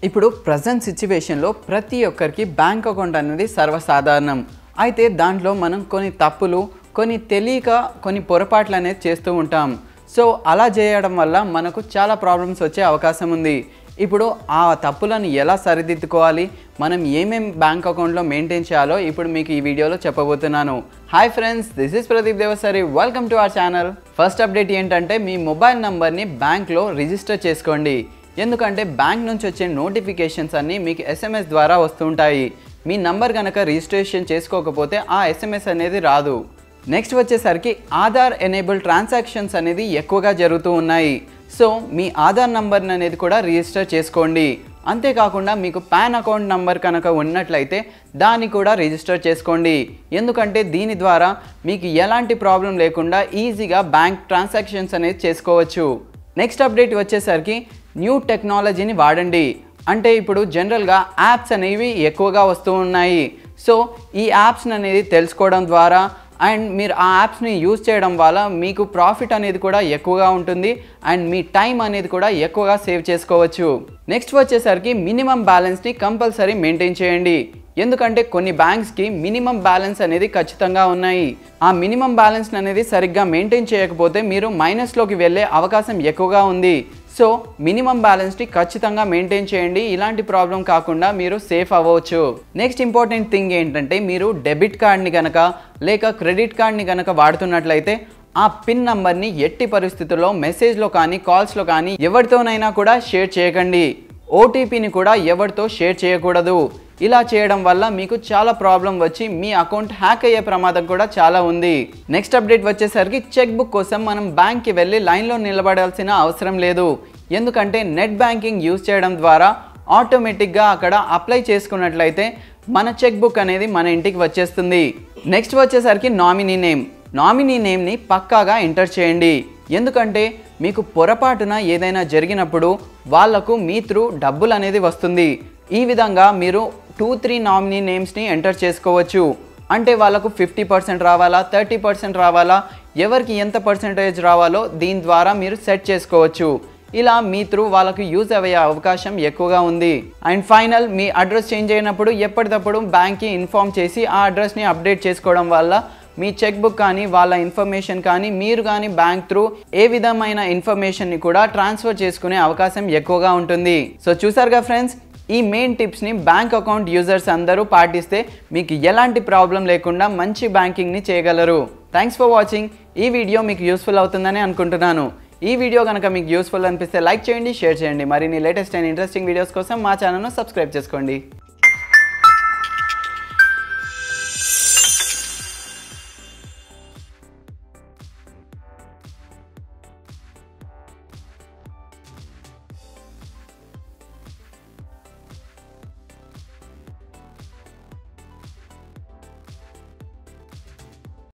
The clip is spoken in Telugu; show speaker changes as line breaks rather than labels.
ఇప్పుడు ప్రజెంట్ సిచ్యువేషన్లో ప్రతి ఒక్కరికి బ్యాంక్ అకౌంట్ అనేది సర్వసాధారణం అయితే దాంట్లో మనం కొన్ని తప్పులు కొన్ని తెలియక కొన్ని పొరపాట్లు అనేది చేస్తూ ఉంటాం సో అలా చేయడం వల్ల మనకు చాలా ప్రాబ్లమ్స్ వచ్చే అవకాశం ఉంది ఇప్పుడు ఆ తప్పులను ఎలా సరిదిద్దుకోవాలి మనం ఏమేం బ్యాంక్ అకౌంట్లో మెయింటైన్ చేయాలో ఇప్పుడు మీకు ఈ వీడియోలో చెప్పబోతున్నాను hi friends this is Pradeep Devasari welcome to our channel first update ఏంటంటే మీ మొబైల్ నంబర్ని బ్యాంక్లో రిజిస్టర్ చేసుకోండి ఎందుకంటే బ్యాంక్ నుంచి వచ్చే నోటిఫికేషన్స్ అన్నీ మీకు ఎస్ఎంఎస్ ద్వారా వస్తుంటాయి మీ నంబర్ కనుక రిజిస్ట్రేషన్ చేసుకోకపోతే ఆ ఎస్ఎంఎస్ అనేది రాదు నెక్స్ట్ వచ్చేసరికి ఆధార్ ఎనేబుల్ ట్రాన్సాక్షన్స్ అనేది ఎక్కువగా జరుగుతూ ఉన్నాయి సో మీ ఆధార్ నంబర్ అనేది కూడా రిజిస్టర్ చేసుకోండి అంతేకాకుండా మీకు పాన్ అకౌంట్ నంబర్ కనుక ఉన్నట్లయితే దాన్ని కూడా రిజిస్టర్ చేసుకోండి ఎందుకంటే దీని ద్వారా మీకు ఎలాంటి ప్రాబ్లం లేకుండా ఈజీగా బ్యాంక్ ట్రాన్సాక్షన్స్ అనేది చేసుకోవచ్చు నెక్స్ట్ అప్డేట్ వచ్చేసరికి న్యూ టెక్నాలజీని వాడండి అంటే ఇప్పుడు జనరల్గా యాప్స్ అనేవి ఎక్కువగా వస్తూ ఉన్నాయి సో ఈ యాప్స్ అనేది తెలుసుకోవడం ద్వారా అండ్ మీరు ఆ యాప్స్ని యూజ్ చేయడం వల్ల మీకు ప్రాఫిట్ అనేది కూడా ఎక్కువగా ఉంటుంది అండ్ మీ టైం అనేది కూడా ఎక్కువగా సేవ్ చేసుకోవచ్చు నెక్స్ట్ వచ్చేసరికి మినిమం బ్యాలెన్స్ని కంపల్సరీ మెయింటైన్ చేయండి ఎందుకంటే కొన్ని బ్యాంక్స్కి మినిమం బ్యాలెన్స్ అనేది ఖచ్చితంగా ఉన్నాయి ఆ మినిమం బ్యాలెన్స్ అనేది సరిగ్గా మెయింటైన్ చేయకపోతే మీరు మైనస్లోకి వెళ్ళే అవకాశం ఎక్కువగా ఉంది సో మినిమం బ్యాలెన్స్ని ఖచ్చితంగా మెయింటైన్ చేయండి ఇలాంటి ప్రాబ్లం కాకుండా మీరు సేఫ్ అవ్వచ్చు నెక్స్ట్ ఇంపార్టెంట్ థింగ్ ఏంటంటే మీరు డెబిట్ కార్డ్ని కనుక లేక క్రెడిట్ కార్డ్ని కనుక వాడుతున్నట్లయితే ఆ పిన్ నంబర్ని ఎట్టి పరిస్థితుల్లో మెసేజ్లో కానీ కాల్స్లో కానీ ఎవరితోనైనా కూడా షేర్ చేయకండి ఓటీపీని కూడా ఎవరితో షేర్ చేయకూడదు ఇలా చేయడం వల్ల మీకు చాలా ప్రాబ్లం వచ్చి మీ అకౌంట్ హ్యాక్ అయ్యే ప్రమాదం కూడా చాలా ఉంది నెక్స్ట్ అప్డేట్ వచ్చేసరికి చెక్ బుక్ కోసం మనం బ్యాంక్కి వెళ్ళి లైన్లో నిలబడాల్సిన అవసరం లేదు ఎందుకంటే నెట్ బ్యాంకింగ్ యూజ్ చేయడం ద్వారా ఆటోమేటిక్గా అక్కడ అప్లై చేసుకున్నట్లయితే మన చెక్ బుక్ అనేది మన ఇంటికి వచ్చేస్తుంది నెక్స్ట్ వచ్చేసరికి నామినీ నేమ్ నామినీ నేమ్ని పక్కాగా ఎంటర్ చేయండి ఎందుకంటే మీకు పొరపాటున ఏదైనా జరిగినప్పుడు వాళ్లకు మీ త్రూ డబ్బులు అనేది వస్తుంది ఈ విధంగా మీరు టూ త్రీ నామినీ నేమ్స్ని ఎంటర్ చేసుకోవచ్చు అంటే వాళ్ళకు ఫిఫ్టీ పర్సెంట్ రావాలా థర్టీ పర్సెంట్ రావాలా ఎవరికి ఎంత పర్సెంటేజ్ రావాలో దీని ద్వారా మీరు సెట్ చేసుకోవచ్చు ఇలా మీ త్రూ వాళ్ళకు యూజ్ అయ్యే అవకాశం ఎక్కువగా ఉంది అండ్ ఫైనల్ మీ అడ్రస్ చేంజ్ అయినప్పుడు ఎప్పటికప్పుడు బ్యాంక్కి ఇన్ఫామ్ చేసి ఆ అడ్రస్ని అప్డేట్ చేసుకోవడం వల్ల మీ చెక్ బుక్ కానీ వాళ్ళ ఇన్ఫర్మేషన్ కానీ మీరు కానీ బ్యాంక్ త్రూ ఏ విధమైన ఇన్ఫర్మేషన్ని కూడా ట్రాన్స్ఫర్ చేసుకునే అవకాశం ఎక్కువగా ఉంటుంది సో చూసారుగా ఫ్రెండ్స్ ఈ మెయిన్ టిప్స్ని బ్యాంక్ అకౌంట్ యూజర్స్ అందరూ పాటిస్తే మీకు ఎలాంటి ప్రాబ్లం లేకుండా మంచి బ్యాంకింగ్ని చేయగలరు థ్యాంక్స్ ఫర్ వాచింగ్ ఈ వీడియో మీకు యూస్ఫుల్ అవుతుందని అనుకుంటున్నాను ఈ వీడియో కనుక మీకు యూస్ఫుల్ అనిపిస్తే లైక్ చేయండి షేర్ చేయండి మరిన్ని లేటెస్ట్ అండ్ ఇంట్రెస్టింగ్ వీడియోస్ కోసం మా ఛానల్ను సబ్స్క్రైబ్ చేసుకోండి